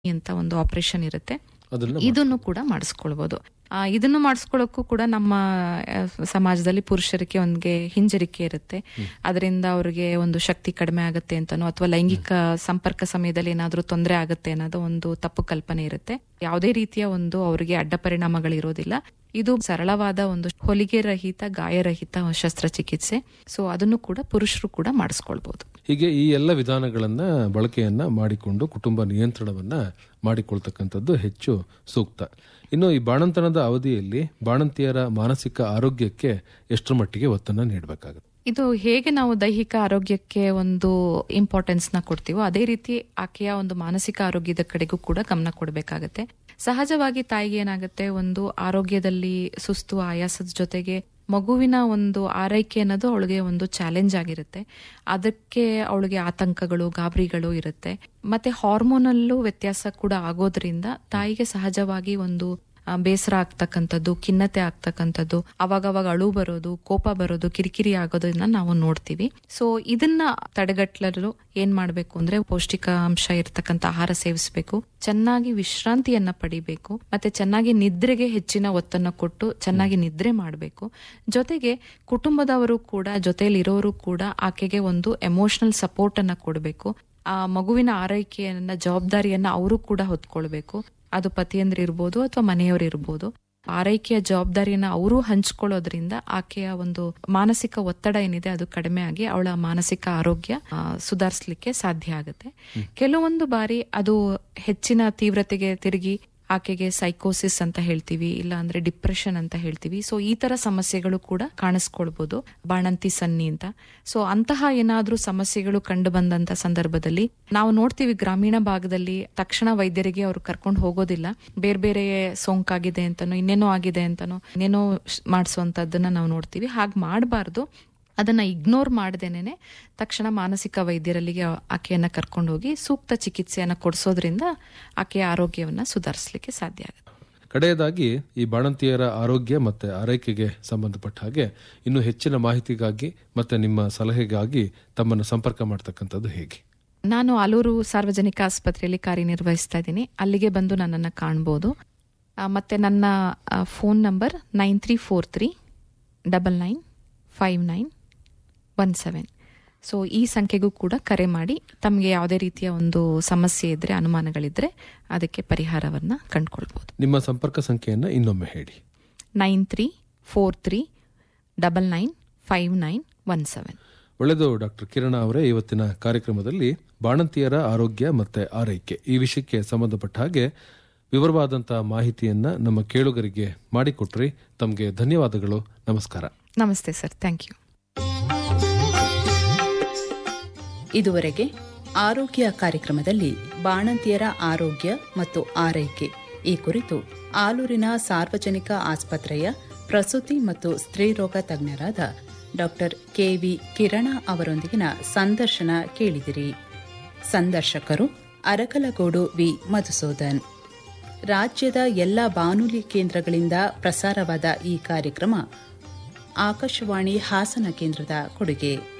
ಅಂತ ಒಂದು ಆಪರೇಷನ್ ಇರುತ್ತೆ ಅದನ್ನ ಇದನ್ನು ಕೂಡ ಮಾಡಿಸ್ಕೊಳ್ಬಹುದು ಆ, ಇದನ್ನು ಮಾಡಿಸ್ಕೊಳ್ಳೋಕ್ಕೂ ಕೂಡ ನಮ್ಮ ಆ, ಸಮಾಜದಲ್ಲಿ ಪುರುಷರಿಗೆ ಒಂದ್ಗೆ ಹಿಂಜರಿಕೆ ಇರುತ್ತೆ ಅದರಿಂದ ಅವ್ರಿಗೆ ಒಂದು ಶಕ್ತಿ ಕಡಿಮೆ ಆಗುತ್ತೆ ಅಂತನೋ ಅಥವಾ ಲೈಂಗಿಕ ಸಂಪರ್ಕ ಸಮಯದಲ್ಲಿ ಏನಾದ್ರೂ ತೊಂದರೆ ಆಗುತ್ತೆ ಅನ್ನೋದು ಒಂದು ತಪ್ಪು ಕಲ್ಪನೆ ಇರುತ್ತೆ ಯಾವುದೇ ರೀತಿಯ ಒಂದು ಅವರಿಗೆ ಅಡ್ಡ ಪರಿಣಾಮಗಳಿರೋದಿಲ್ಲ ಇದು ಸರಳವಾದ ಒಂದು ಹೊಲಿಗೆ ರಹಿತ ಗಾಯರಹಿತ ಶಸ್ತ್ರಚಿಕಿತ್ಸೆ ಸೊ ಅದನ್ನು ಕೂಡ ಪುರುಷರು ಕೂಡ ಮಾಡಿಸ್ಕೊಳ್ಬಹುದು ಹೀಗೆ ಈ ಎಲ್ಲ ವಿಧಾನಗಳನ್ನ ಬಳಕೆಯನ್ನ ಮಾಡಿಕೊಂಡು ಕುಟುಂಬ ನಿಯಂತ್ರಣವನ್ನ ಮಾಡಿಕೊಳ್ತಕ್ಕಂಥದ್ದು ಹೆಚ್ಚು ಸೂಕ್ತ ಇನ್ನು ಈ ಬಾಣಂತನದ ಅವಧಿಯಲ್ಲಿ ಬಾಣಂತಿಯರ ಮಾನಸಿಕ ಆರೋಗ್ಯಕ್ಕೆ ಎಷ್ಟರ ಮಟ್ಟಿಗೆ ಒತ್ತನ್ನ ನೀಡಬೇಕಾಗುತ್ತೆ ಇದು ಹೇಗೆ ನಾವು ದೈಹಿಕ ಆರೋಗ್ಯಕ್ಕೆ ಒಂದು ಇಂಪಾರ್ಟೆನ್ಸ್ ನ ಕೊಡ್ತೀವೋ ಅದೇ ರೀತಿ ಆಕೆಯ ಒಂದು ಮಾನಸಿಕ ಆರೋಗ್ಯದ ಕಡೆಗೂ ಕೂಡ ಗಮನ ಕೊಡಬೇಕಾಗತ್ತೆ ಸಹಜವಾಗಿ ತಾಯಿಗೆ ಏನಾಗುತ್ತೆ ಒಂದು ಆರೋಗ್ಯದಲ್ಲಿ ಸುಸ್ತು ಆಯಾಸದ ಜೊತೆಗೆ ಮಗುವಿನ ಒಂದು ಆರೈಕೆ ಅನ್ನೋದು ಅವಳಿಗೆ ಒಂದು ಚಾಲೆಂಜ್ ಆಗಿರುತ್ತೆ ಅದಕ್ಕೆ ಅವಳಿಗೆ ಆತಂಕಗಳು ಗಾಬರಿಗಳು ಇರುತ್ತೆ ಮತ್ತೆ ಹಾರ್ಮೋನಲ್ಲೂ ವ್ಯತ್ಯಾಸ ಕೂಡ ಆಗೋದ್ರಿಂದ ತಾಯಿಗೆ ಸಹಜವಾಗಿ ಒಂದು ಆ, ಬೇಸರ ಆಗ್ತಕ್ಕಂಥದ್ದು ಖಿನ್ನತೆ ಆಗ್ತಕ್ಕಂಥದ್ದು ಅವಾಗವಾಗ ಅಳು ಬರೋದು ಕೋಪ ಬರೋದು ಕಿರಿಕಿರಿ ಆಗೋದನ್ನ ನಾವು ನೋಡ್ತೀವಿ ಸೊ ಇದನ್ನ ತಡೆಗಟ್ಟಲು ಏನ್ ಮಾಡ್ಬೇಕು ಅಂದ್ರೆ ಪೌಷ್ಟಿಕಾಂಶ ಇರ್ತಕ್ಕಂಥ ಆಹಾರ ಸೇವಿಸಬೇಕು ಚೆನ್ನಾಗಿ ವಿಶ್ರಾಂತಿಯನ್ನ ಪಡಿಬೇಕು ಮತ್ತೆ ಚೆನ್ನಾಗಿ ನಿದ್ರೆಗೆ ಹೆಚ್ಚಿನ ಒತ್ತನ್ನ ಕೊಟ್ಟು ಚೆನ್ನಾಗಿ ನಿದ್ರೆ ಮಾಡಬೇಕು ಜೊತೆಗೆ ಕುಟುಂಬದವರು ಕೂಡ ಜೊತೆಯಲ್ಲಿರೋರು ಕೂಡ ಆಕೆಗೆ ಒಂದು ಎಮೋಷನಲ್ ಸಪೋರ್ಟ್ ಅನ್ನ ಕೊಡಬೇಕು ಆ ಮಗುವಿನ ಆರೈಕೆಯನ್ನ ಜವಾಬ್ದಾರಿಯನ್ನ ಅವರು ಕೂಡ ಹೊತ್ಕೊಳ್ಬೇಕು ಅದು ಪತಿಯಂದ್ರಿರ್ಬೋದು ಅಥವಾ ಮನೆಯವರು ಇರ್ಬೋದು ಆರೈಕೆಯ ಜವಾಬ್ದಾರಿಯನ್ನ ಅವರು ಹಂಚ್ಕೊಳ್ಳೋದ್ರಿಂದ ಆಕೆಯ ಒಂದು ಮಾನಸಿಕ ಒತ್ತಡ ಏನಿದೆ ಅದು ಕಡಿಮೆ ಆಗಿ ಅವಳ ಮಾನಸಿಕ ಆರೋಗ್ಯ ಆ, ಸುಧಾರಿಸ್ಲಿಕ್ಕೆ ಸಾಧ್ಯ ಆಗುತ್ತೆ ಕೆಲವೊಂದು ಬಾರಿ ಅದು ಹೆಚ್ಚಿನ ತೀವ್ರತೆಗೆ ತಿರುಗಿ ಆಕೆಗೆ ಸೈಕೋಸಿಸ್ ಅಂತ ಹೇಳ್ತೀವಿ ಇಲ್ಲ ಅಂದ್ರೆ ಡಿಪ್ರೆಷನ್ ಅಂತ ಹೇಳ್ತೀವಿ ಸೊ ಈ ತರ ಸಮಸ್ಯೆಗಳು ಕೂಡ ಕಾಣಿಸ್ಕೊಳ್ಬಹುದು ಬಾಣಂತಿ ಸನ್ನಿ ಅಂತ ಸೊ ಅಂತಹ ಏನಾದ್ರೂ ಸಮಸ್ಯೆಗಳು ಕಂಡು ಬಂದಂತ ಸಂದರ್ಭದಲ್ಲಿ ನಾವು ನೋಡ್ತೀವಿ ಗ್ರಾಮೀಣ ಭಾಗದಲ್ಲಿ ತಕ್ಷಣ ವೈದ್ಯರಿಗೆ ಅವ್ರು ಕರ್ಕೊಂಡು ಹೋಗೋದಿಲ್ಲ ಬೇರೆ ಬೇರೆ ಸೋಂಕಾಗಿದೆ ಅಂತನೋ ಇನ್ನೇನೋ ಆಗಿದೆ ಅಂತನೋ ಇನ್ನೇನೋ ಮಾಡಿಸುವಂತದ್ದನ್ನ ನಾವು ನೋಡ್ತೀವಿ ಹಾಗೆ ಮಾಡಬಾರ್ದು ಅದನ್ನ ಇಗ್ನೋರ್ ಮಾಡದೇನೆ ತಕ್ಷಣ ಮಾನಸಿಕ ವೈದ್ಯರಲ್ಲಿಗೆ ಆಕೆಯನ್ನ ಕರ್ಕೊಂಡು ಹೋಗಿ ಸೂಕ್ತ ಚಿಕಿತ್ಸೆಯನ್ನ ಕೊಡಿಸೋದ್ರಿಂದ ಆಕೆಯ ಆರೋಗ್ಯವನ್ನ ಸುಧಾರಿಸಲಿಕ್ಕೆ ಸಾಧ್ಯ ಆಗುತ್ತೆ ಕಡೆಯದಾಗಿ ಈ ಬಾಣಂತಿಯರ ಆರೋಗ್ಯ ಮತ್ತೆ ಆರೈಕೆಗೆ ಸಂಬಂಧಪಟ್ಟ ಹಾಗೆ ಇನ್ನು ಹೆಚ್ಚಿನ ಮಾಹಿತಿಗಾಗಿ ಮತ್ತೆ ನಿಮ್ಮ ಸಲಹೆಗಾಗಿ ತಮ್ಮನ್ನು ಸಂಪರ್ಕ ಮಾಡ್ತಕ್ಕಂಥದ್ದು ಹೇಗೆ ನಾನು ಆಲೂರು ಸಾರ್ವಜನಿಕ ಆಸ್ಪತ್ರೆಯಲ್ಲಿ ಕಾರ್ಯನಿರ್ವಹಿಸ್ತಾ ಇದ್ದೀನಿ ಅಲ್ಲಿಗೆ ಬಂದು ನನ್ನನ್ನು ಕಾಣ್ಬೋದು ಆ, ಮತ್ತೆ ನನ್ನ phone number nine three four three double nine five nine one seven so ಈ ಸಂಖ್ಯೆಗೂ ಕೂಡ ಕರೆ ಮಾಡಿ ತಮಗೆ ಯಾವುದೇ ರೀತಿಯ ಒಂದು ಸಮಸ್ಯೆ ಇದ್ರೆ ಅನುಮಾನಗಳಿದ್ರೆ ಅದಕ್ಕೆ ಪರಿಹಾರವನ್ನ ಕಂಡುಕೊಳ್ಬೋದು ನಿಮ್ಮ ಸಂಪರ್ಕ ಸಂಖ್ಯೆಯನ್ನ ಇನ್ನೊಮ್ಮೆ ಹೇಳಿ nine three four three double nine five nine one seven ಒಳ್ಳೆಯದು ಡಾಕ್ಟರ್ ಕಿರಣ ಅವರೇ ಇವತ್ತಿನ ಕಾರ್ಯಕ್ರಮದಲ್ಲಿ ಬಾಣಂತಿಯರ ಆರೋಗ್ಯ ಮತ್ತೆ ಆರೈಕೆ ಈ ವಿಷಯಕ್ಕೆ ಸಂಬಂಧಪಟ್ಟ ಹಾಗೆ ವಿವರವಾದಂತಹ ಮಾಹಿತಿಯನ್ನ ನಮ್ಮ ಕೇಳುಗರಿಗೆ ಮಾಡಿಕೊಟ್ರಿ ತಮಗೆ ಧನ್ಯವಾದಗಳು ನಮಸ್ಕಾರ ನಮಸ್ತೆ ಸರ್ ಥ್ಯಾಂಕ್ ಯು ಇದುವರೆಗೆ ಆರೋಗ್ಯ ಕಾರ್ಯಕ್ರಮದಲ್ಲಿ ಬಾಣಂತಿಯರ ಆರೋಗ್ಯ ಮತ್ತು ಆರೈಕೆ ಈ ಕುರಿತು ಆಲೂರಿನ ಸಾರ್ವಜನಿಕ ಆಸ್ಪತ್ರೆಯ ಪ್ರಸೂತಿ ಮತ್ತು ಸ್ತ್ರೀರೋಗ ತಜ್ಞರಾದ ಡಾಕ್ಟರ್ ಕೆವಿ ಕಿರಣ ಅವರೊಂದಿಗಿನ ಸಂದರ್ಶನ ಕೇಳಿದಿರಿ ಸಂದರ್ಶಕರು ಅರಕಲಗೋಡು ವಿ ಮಧುಸೂದನ್ ರಾಜ್ಯದ ಎಲ್ಲ ಬಾನುಲಿ ಕೇಂದ್ರಗಳಿಂದ ಪ್ರಸಾರವಾದ ಈ ಕಾರ್ಯಕ್ರಮ ಆಕಾಶವಾಣಿ ಹಾಸನ ಕೇಂದ್ರದ ಕೊಡುಗೆ